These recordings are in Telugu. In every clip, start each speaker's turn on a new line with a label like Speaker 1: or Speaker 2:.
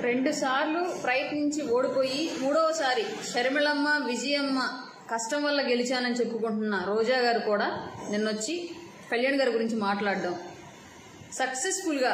Speaker 1: రెండు సార్లు ప్రయత్నించి ఓడిపోయి మూడవసారి షర్మిళమ్మ విజయమ్మ కష్టం వల్ల గెలిచానని చెప్పుకుంటున్న రోజా గారు కూడా నిన్నొచ్చి కళ్యాణ్ గారి గురించి మాట్లాడడం సక్సెస్ఫుల్గా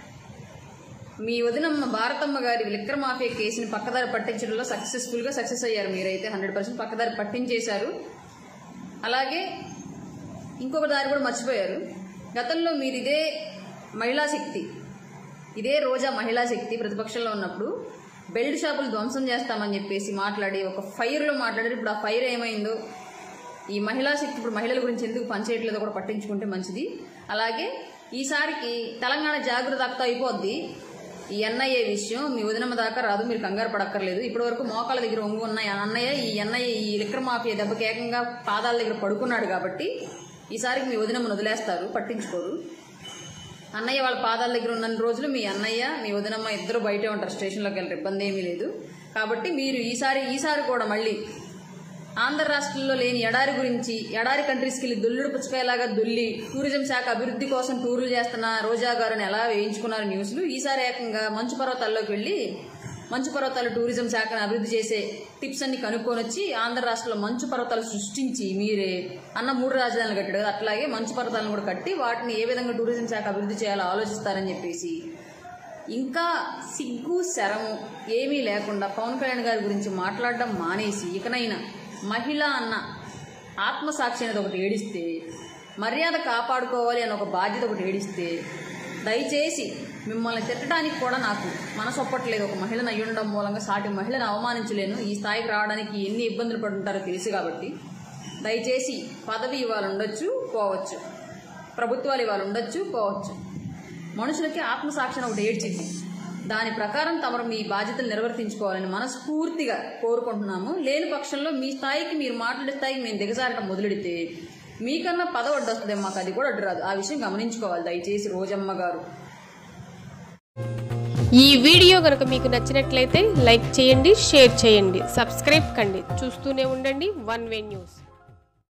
Speaker 1: మీ వదినమ్మ భారతమ్మ గారి లిక్కర్ మాఫియా కేసుని పక్కదారి పట్టించడంలో సక్సెస్ఫుల్గా సక్సెస్ అయ్యారు మీరైతే హండ్రెడ్ పర్సెంట్ పక్కదారి పట్టించేశారు అలాగే ఇంకొక దారి కూడా మర్చిపోయారు గతంలో మీరు ఇదే మహిళా శక్తి ఇదే రోజా మహిళా శక్తి ప్రతిపక్షంలో ఉన్నప్పుడు బెల్ట్ షాపులు ధ్వంసం చేస్తామని చెప్పేసి మాట్లాడి ఒక ఫైర్లో మాట్లాడారు ఇప్పుడు ఆ ఫైర్ ఏమైందో ఈ మహిళా శక్తి ఇప్పుడు మహిళల గురించి ఎందుకు పనిచేయట్లేదో కూడా పట్టించుకుంటే మంచిది అలాగే ఈసారికి తెలంగాణ జాగ్రత్త అక్త అయిపోద్ది ఈ ఎన్ఐఏ విషయం మీ వదినమ్మ దాకా రాదు మీరు కంగారు పడక్కర్లేదు ఇప్పటి వరకు మోకాల దగ్గర ఒంగు ఉన్న అన్నయ్య ఈ ఎన్ఐఏ ఈ లిక్కర్ మాఫియా దెబ్బకి ఏకంగా పాదాల దగ్గర పడుకున్నాడు కాబట్టి ఈసారికి మీ వదినమ్మను వదిలేస్తారు పట్టించుకోరు అన్నయ్య వాళ్ళ పాదాల దగ్గర ఉన్న రోజులు మీ అన్నయ్య మీ వదినమ్మ ఇద్దరు బయటే ఉంటారు స్టేషన్లోకి వెళ్ళారు ఇబ్బంది ఏమీ లేదు కాబట్టి మీరు ఈసారి ఈసారి కూడా మళ్ళీ ఆంధ్ర రాష్ట్రంలో లేని ఎడారి గురించి ఎడారి కంట్రీస్కి వెళ్ళి దొల్లుడు పుచ్చకాయలాగా దొల్లి టూరిజం శాఖ అభివృద్ధి కోసం టూర్లు చేస్తున్న రోజా గారిని ఎలా వేయించుకున్నారు న్యూస్లు ఈసారి ఏకంగా మంచు పర్వతాల్లోకి వెళ్ళి మంచు పర్వతాలు టూరిజం శాఖను అభివృద్ధి చేసే టిప్స్ అన్ని కనుక్కొని వచ్చి ఆంధ్ర రాష్ట్రంలో మంచు పర్వతాలు సృష్టించి మీరే అన్న మూడు రాజధానులు కట్టాడు కదా అట్లాగే మంచు పర్వతాలను కూడా కట్టి వాటిని ఏ విధంగా టూరిజం శాఖ అభివృద్ధి చేయాలో ఆలోచిస్తారని చెప్పేసి ఇంకా సిగ్గు శరము ఏమీ లేకుండా పవన్ కళ్యాణ్ గారి గురించి మాట్లాడడం మానేసి ఇకనైనా మహిళ అన్న ఆత్మసాక్షి అనేది ఒకటి ఏడిస్తే మర్యాద కాపాడుకోవాలి అని ఒక బాధ్యత ఒకటి ఏడిస్తే దయచేసి మిమ్మల్ని తిట్టడానికి కూడా నాకు మనసు ఒప్పట్లేదు ఒక మహిళను అయ్యుండడం మూలంగా సాటి మహిళను అవమానించలేను ఈ స్థాయికి రావడానికి ఎన్ని ఇబ్బందులు పడుంటారో తెలుసు కాబట్టి దయచేసి పదవి ఇవాళ ఉండొచ్చు పోవచ్చు ప్రభుత్వాలు ఇవాళ ఉండొచ్చు పోవచ్చు మనుషులకి ఆత్మసాక్షిని ఒకటి ఏడ్చింది దాని ప్రకారం తమరు మీ బాధ్యతలు నిర్వర్తించుకోవాలని మనస్ఫూర్తిగా కోరుకుంటున్నాము లేని పక్షంలో మీ స్థాయికి మీరు మాట్లాడే స్థాయికి మేము దిగజారటం మొదలెడితే మీకన్నా పదవి అడ్డు వస్తుంది మాకు అది కూడా అడ్డు రాదు ఆ విషయం గమనించుకోవాలి దయచేసి రోజమ్మ గారు
Speaker 2: ఈ వీడియో కనుక మీకు నచ్చినట్లయితే లైక్ చేయండి షేర్ చేయండి సబ్స్క్రైబ్ కండి చూస్తూనే ఉండండి వన్ వే న్యూస్